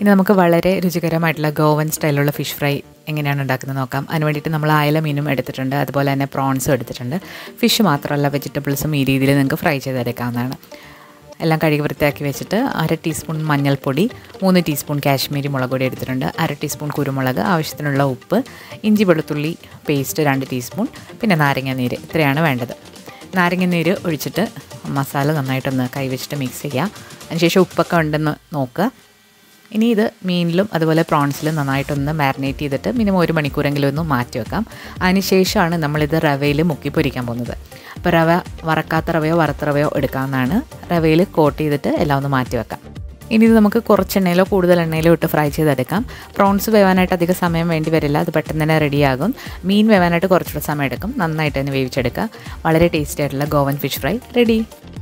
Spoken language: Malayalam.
ഇനി നമുക്ക് വളരെ രുചികരമായിട്ടുള്ള ഗോവൻ സ്റ്റൈലുള്ള ഫിഷ് ഫ്രൈ എങ്ങനെയാണ് ഉണ്ടാക്കുന്നത് നോക്കാം അതിന് വേണ്ടിയിട്ട് നമ്മൾ അയല മീനും എടുത്തിട്ടുണ്ട് അതുപോലെ തന്നെ പ്രോൺസും എടുത്തിട്ടുണ്ട് ഫിഷ് മാത്രമല്ല വെജിറ്റബിൾസും ഈ രീതിയിൽ നിങ്ങൾക്ക് ഫ്രൈ ചെയ്തെടുക്കാവുന്നതാണ് എല്ലാം കഴുകി വൃത്തിയാക്കി വെച്ചിട്ട് അര ടീസ്പൂൺ മഞ്ഞൾപ്പൊടി മൂന്ന് ടീസ്പൂൺ കാശ്മീരി മുളക് പൊടി എടുത്തിട്ടുണ്ട് അര ടീസ്പൂൺ കുരുമുളക് ആവശ്യത്തിനുള്ള ഉപ്പ് ഇഞ്ചി വെളുത്തുള്ളി പേസ്റ്റ് രണ്ട് ടീസ്പൂൺ പിന്നെ നാരങ്ങ നീര് ഇത്രയാണ് വേണ്ടത് നാരങ്ങ നീര് ഒഴിച്ചിട്ട് മസാല നന്നായിട്ടൊന്ന് കൈവച്ചിട്ട് മിക്സ് ചെയ്യുക അതിനുശേഷം ഉപ്പൊക്കെ ഉണ്ടെന്ന് നോക്കുക ഇനി ഇത് മീനിലും അതുപോലെ പ്രോൺസിലും നന്നായിട്ടൊന്ന് മാരിനേറ്റ് ചെയ്തിട്ട് മിനിമം ഒരു മണിക്കൂറെങ്കിലും ഒന്ന് മാറ്റി വെക്കാം അതിനുശേഷമാണ് നമ്മളിത് റവയിൽ മുക്കി പൊരിക്കാൻ പോകുന്നത് അപ്പോൾ റവ വറക്കാത്ത റവയോ വറുത്ത റവയോ എടുക്കാവുന്നതാണ് റവയിൽ കോട്ട് ചെയ്തിട്ട് എല്ലാം ഒന്ന് മാറ്റി വെക്കാം ഇനി ഇത് നമുക്ക് കുറച്ച് എണ്ണയിലോ കൂടുതൽ എണ്ണയിലോ ഇട്ട് ഫ്രൈ ചെയ്തെടുക്കാം പ്രോൺസ് വേവാനായിട്ട് അധികം സമയം വേണ്ടി വരില്ല അത് പെട്ടെന്ന് തന്നെ റെഡിയാകും മീൻ വേവാനായിട്ട് കുറച്ചുകൂടെ സമയം എടുക്കും നന്നായിട്ട് തന്നെ വേവിച്ചെടുക്കുക വളരെ ടേസ്റ്റി ആയിട്ടുള്ള ഗോവൻ ഫിഷ് ഫ്രൈ റെഡി